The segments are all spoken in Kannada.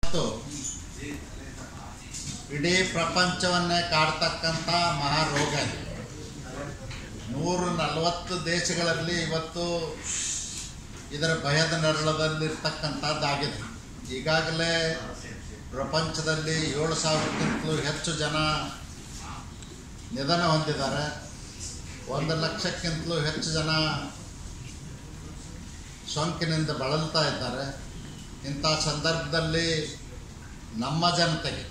ಇವತ್ತು ಇಡೀ ಪ್ರಪಂಚವನ್ನೇ ಕಾಡ್ತಕ್ಕಂಥ ಮಹಾರೋಗ ಇದು ನೂರ ನಲವತ್ತು ದೇಶಗಳಲ್ಲಿ ಇವತ್ತು ಇದರ ಭಯದ ನೆರಳದಲ್ಲಿರ್ತಕ್ಕಂಥದ್ದಾಗಿದೆ ಈಗಾಗಲೇ ಪ್ರಪಂಚದಲ್ಲಿ ಏಳು ಸಾವಿರಕ್ಕಿಂತಲೂ ಹೆಚ್ಚು ಜನ ನಿಧನ ಹೊಂದಿದ್ದಾರೆ ಒಂದು ಲಕ್ಷಕ್ಕಿಂತಲೂ ಹೆಚ್ಚು ಜನ ಸೋಂಕಿನಿಂದ ಬಳಲ್ತಾ ಇದ್ದಾರೆ ಇಂಥ ಸಂದರ್ಭದಲ್ಲಿ ನಮ್ಮ ಜನತೆಗೆ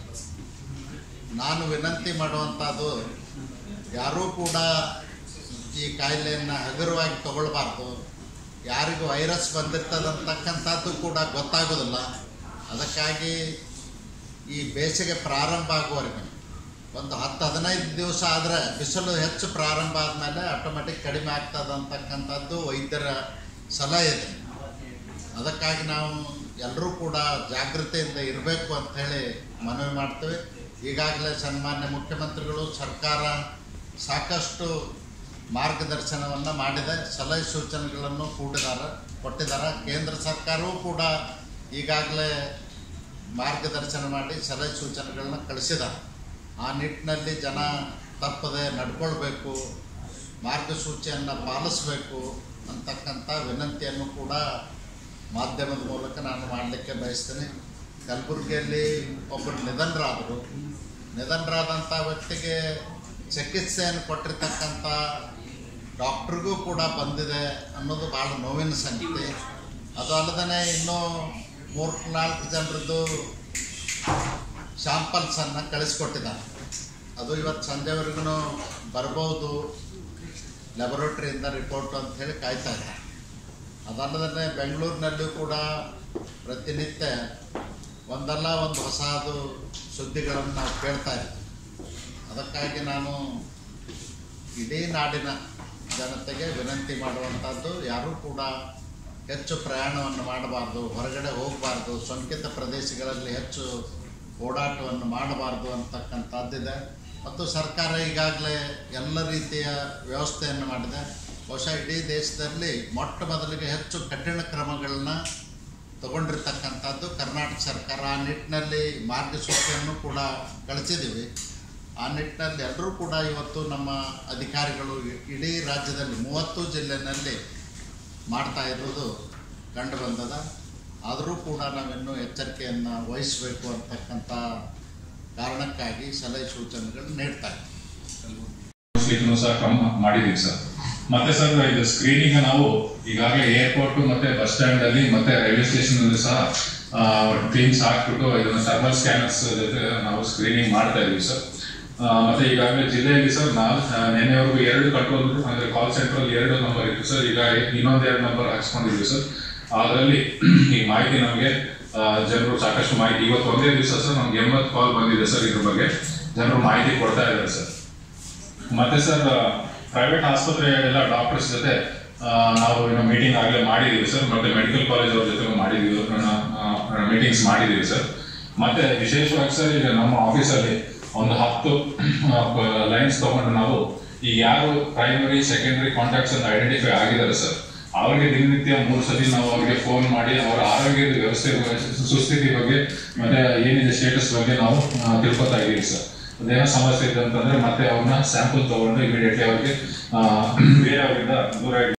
ನಾನು ವಿನಂತಿ ಮಾಡುವಂಥದ್ದು ಯಾರೂ ಕೂಡ ಈ ಕಾಯಿಲೆಯನ್ನು ಹಗುರವಾಗಿ ತಗೊಳ್ಬಾರ್ದು ಯಾರಿಗೂ ವೈರಸ್ ಬಂದಿರ್ತದಂತಕ್ಕಂಥದ್ದು ಕೂಡ ಗೊತ್ತಾಗೋದಿಲ್ಲ ಅದಕ್ಕಾಗಿ ಈ ಬೇಸಿಗೆ ಪ್ರಾರಂಭ ಆಗುವವರೆಗೆ ಒಂದು ಹತ್ತು ಹದಿನೈದು ದಿವಸ ಆದರೆ ಬಿಸಿಲು ಹೆಚ್ಚು ಪ್ರಾರಂಭ ಆದಮೇಲೆ ಆಟೋಮೆಟಿಕ್ ಕಡಿಮೆ ಆಗ್ತದೆ ಅಂತಕ್ಕಂಥದ್ದು ವೈದ್ಯರ ಸಲಹೆ ಇದೆ ಅದಕ್ಕಾಗಿ ನಾವು ಎಲ್ಲರೂ ಕೂಡ ಜಾಗೃತಿಯಿಂದ ಇರಬೇಕು ಅಂಥೇಳಿ ಮನವಿ ಮಾಡ್ತೇವೆ ಈಗಾಗಲೇ ಸನ್ಮಾನ್ಯ ಮುಖ್ಯಮಂತ್ರಿಗಳು ಸರ್ಕಾರ ಸಾಕಷ್ಟು ಮಾರ್ಗದರ್ಶನವನ್ನು ಮಾಡಿದೆ ಸಲಹೆ ಸೂಚನೆಗಳನ್ನು ಕೂಡಿದ್ದಾರೆ ಕೊಟ್ಟಿದ್ದಾರೆ ಕೇಂದ್ರ ಸರ್ಕಾರವೂ ಕೂಡ ಈಗಾಗಲೇ ಮಾರ್ಗದರ್ಶನ ಮಾಡಿ ಸಲಹೆ ಸೂಚನೆಗಳನ್ನ ಕಳಿಸಿದ್ದಾರೆ ಆ ನಿಟ್ಟಿನಲ್ಲಿ ಜನ ತಪ್ಪದೆ ನಡ್ಕೊಳ್ಬೇಕು ಮಾರ್ಗಸೂಚಿಯನ್ನು ಪಾಲಿಸಬೇಕು ಅಂತಕ್ಕಂಥ ವಿನಂತಿಯನ್ನು ಕೂಡ ಮಾಧ್ಯಮದ ಮೂಲಕ ನಾನು ಮಾಡಲಿಕ್ಕೆ ಬಯಸ್ತೇನೆ ಕಲಬುರಗಿಯಲ್ಲಿ ಒಬ್ಬರು ನಿಧನರಾದರು ನಿಧನರಾದಂಥ ವ್ಯಕ್ತಿಗೆ ಚಿಕಿತ್ಸೆಯನ್ನು ಕೊಟ್ಟಿರ್ತಕ್ಕಂಥ ಡಾಕ್ಟ್ರಿಗೂ ಕೂಡ ಬಂದಿದೆ ಅನ್ನೋದು ಭಾಳ ನೋವಿನ ಸಂಗತಿ ಅದು ಅಲ್ಲದೆ ಇನ್ನೂ ಮೂರು ನಾಲ್ಕು ಜನರದ್ದು ಶಾಂಪಲ್ಸನ್ನು ಕಳಿಸ್ಕೊಟ್ಟಿದ್ದಾರೆ ಅದು ಇವತ್ತು ಸಂಜೆವರೆಗೂ ಬರ್ಬೋದು ಲ್ಯಾಬೊರೇಟ್ರಿಯಿಂದ ರಿಪೋರ್ಟ್ ಅಂತ ಹೇಳಿ ಕಾಯ್ತಾ ಇದ್ದಾರೆ ಅದಲ್ಲದೆ ಬೆಂಗಳೂರಿನಲ್ಲೂ ಕೂಡ ಪ್ರತಿನಿತ್ಯ ಒಂದಲ್ಲ ಒಂದು ಹೊಸದು ಸುದ್ದಿಗಳನ್ನು ನಾವು ಕೇಳ್ತಾ ಇದ್ದೀವಿ ಅದಕ್ಕಾಗಿ ನಾನು ಇಡೀ ನಾಡಿನ ಜನತೆಗೆ ವಿನಂತಿ ಮಾಡುವಂಥದ್ದು ಯಾರೂ ಕೂಡ ಹೆಚ್ಚು ಪ್ರಯಾಣವನ್ನು ಮಾಡಬಾರ್ದು ಹೊರಗಡೆ ಹೋಗಬಾರ್ದು ಸೋಂಕಿತ ಪ್ರದೇಶಗಳಲ್ಲಿ ಹೆಚ್ಚು ಓಡಾಟವನ್ನು ಮಾಡಬಾರ್ದು ಅಂತಕ್ಕಂಥದ್ದಿದೆ ಮತ್ತು ಸರ್ಕಾರ ಈಗಾಗಲೇ ಎಲ್ಲ ರೀತಿಯ ವ್ಯವಸ್ಥೆಯನ್ನು ಮಾಡಿದೆ ಬಹುಶಃ ಇಡೀ ದೇಶದಲ್ಲಿ ಮೊಟ್ಟ ಮೊದಲಿಗೆ ಹೆಚ್ಚು ಕಠಿಣ ಕ್ರಮಗಳನ್ನ ತಗೊಂಡಿರ್ತಕ್ಕಂಥದ್ದು ಕರ್ನಾಟಕ ಸರ್ಕಾರ ಆ ನಿಟ್ಟಿನಲ್ಲಿ ಮಾರ್ಗಸೂಚಿಯನ್ನು ಕೂಡ ಕಳಿಸಿದ್ದೀವಿ ಆ ನಿಟ್ಟಿನಲ್ಲಿ ಎಲ್ಲರೂ ಕೂಡ ಇವತ್ತು ನಮ್ಮ ಅಧಿಕಾರಿಗಳು ಇಡೀ ರಾಜ್ಯದಲ್ಲಿ ಮೂವತ್ತು ಜಿಲ್ಲೆಯಲ್ಲಿ ಮಾಡ್ತಾ ಇರೋದು ಕಂಡು ಬಂದದ ಆದರೂ ಕೂಡ ನಾವಿನ್ನೂ ಎಚ್ಚರಿಕೆಯನ್ನು ವಹಿಸಬೇಕು ಅಂತಕ್ಕಂಥ ಕಾರಣಕ್ಕಾಗಿ ಸಲಹೆ ಸೂಚನೆಗಳು ನೀಡ್ತಾ ಇದ್ದೀವಿ ಮುಸ್ಲಿಕ್ನು ಸಹ ಕಮ್ ಮಾಡಿದೀವಿ ಸರ್ ಮತ್ತೆ ಸರ್ ಇದು ಸ್ಕ್ರೀನಿಂಗ್ ನಾವು ಈಗಾಗಲೇ ಏರ್ಪೋರ್ಟ್ ಮತ್ತೆ ಬಸ್ ಸ್ಟ್ಯಾಂಡ್ ಅಲ್ಲಿ ಮತ್ತೆ ರೈಲ್ವೆ ಸ್ಟೇಷನ್ ಅಲ್ಲಿ ಸಹ ಟೀಮ್ಸ್ ಹಾಕ್ಬಿಟ್ಟು ಇದನ್ನ ಥರ್ಮಲ್ ಸ್ಕ್ಯಾನರ್ಸ್ ಜೊತೆ ನಾವು ಸ್ಕ್ರೀನಿಂಗ್ ಮಾಡ್ತಾ ಇದೀವಿ ಸರ್ ಆ, ಮತ್ತೆ ಈಗಾಗಲೇ ಜಿಲ್ಲೆಯಲ್ಲಿ ಸರ್ ನಾವು ನಿನ್ನೆವರೆಗೂ ಎರಡು ಕಂಟ್ರೋಲ್ ಅಂದ್ರೆ ಕಾಲ್ ಸೆಂಟರ್ ಅಲ್ಲಿ ಎರಡು ನಂಬರ್ ಇತ್ತು ಸರ್ ಈಗ ಇನ್ನೊಂದ್ ಎರಡು ನಂಬರ್ ಹಾಕ್ಸ್ಕೊಂಡಿದ್ವಿ ಸರ್ ಅದರಲ್ಲಿ ಈ ಮಾಹಿತಿ ನಮಗೆ ಜನರು ಸಾಕಷ್ಟು ಮಾಹಿತಿ ಇವತ್ತು ಒಂದೇ ದಿವಸ ಸರ್ ನಮ್ಗೆ ಎಂಬತ್ತು ಕಾಲ್ ಬಂದಿದೆ ಸರ್ ಇದ್ರ ಬಗ್ಗೆ ಜನರು ಮಾಹಿತಿ ಕೊಡ್ತಾ ಇದ್ದಾರೆ ಸರ್ ಮತ್ತೆ ಸರ್ ಪ್ರೈವೇಟ್ ಆಸ್ಪತ್ರೆ ಎಲ್ಲ ಡಾಕ್ಟರ್ಸ್ ಜೊತೆ ಆ, ನಾವು ಏನೋ ಮೀಟಿಂಗ್ ಆಗಲೇ ಮಾಡಿದೀವಿ ಸರ್ ಮತ್ತೆ ಮೆಡಿಕಲ್ ಕಾಲೇಜ್ ಅವ್ರ ಜೊತೆ ಮಾಡಿದೀವಿ ಮೀಟಿಂಗ್ಸ್ ಮಾಡಿದೀವಿ ಸರ್ ಮತ್ತೆ ವಿಶೇಷವಾಗಿ ಸರ್ ಈಗ ನಮ್ಮ ಆಫೀಸಲ್ಲಿ ಒಂದು ಹತ್ತು ಲೈನ್ಸ್ ತಗೊಂಡು ನಾವು ಈಗ ಯಾರು ಪ್ರೈಮರಿ ಸೆಕೆಂಡರಿ ಕಾಂಟ್ಯಾಕ್ಟ್ಸ್ ಅನ್ನು ಐಡೆಂಟಿಫೈ ಆಗಿದ್ದಾರೆ ಸರ್ ಅವರಿಗೆ ದಿನನಿತ್ಯ ಮೂರು ಸತಿ ನಾವು ಅವರಿಗೆ ಫೋನ್ ಮಾಡಿ ಅವರ ಆರೋಗ್ಯದ ವ್ಯವಸ್ಥೆ ಬಗ್ಗೆ, ಸುಸ್ಥಿತಿ ಬಗ್ಗೆ ಮತ್ತೆ ಏನಿದೆ ಸ್ಟೇಟಸ್ ಬಗ್ಗೆ ನಾವು ಆ, ತಿಳ್ಕೊತಾ ಇದೀವಿ ಸರ್ ಅದೇನೋ ಸಮಸ್ಯೆ ಇದೆ ಅಂತಂದ್ರೆ ಮತ್ತೆ ಅವ್ರನ್ನ ಸ್ಯಾಂಪಲ್ ತಗೊಂಡು ಇಮಿಡಿಯೇಟ್ಲಿ ಅವ್ರಿಗೆ ಆ, ಬೇರೆಯವರಿಂದ ದೂರ ಇಡಿ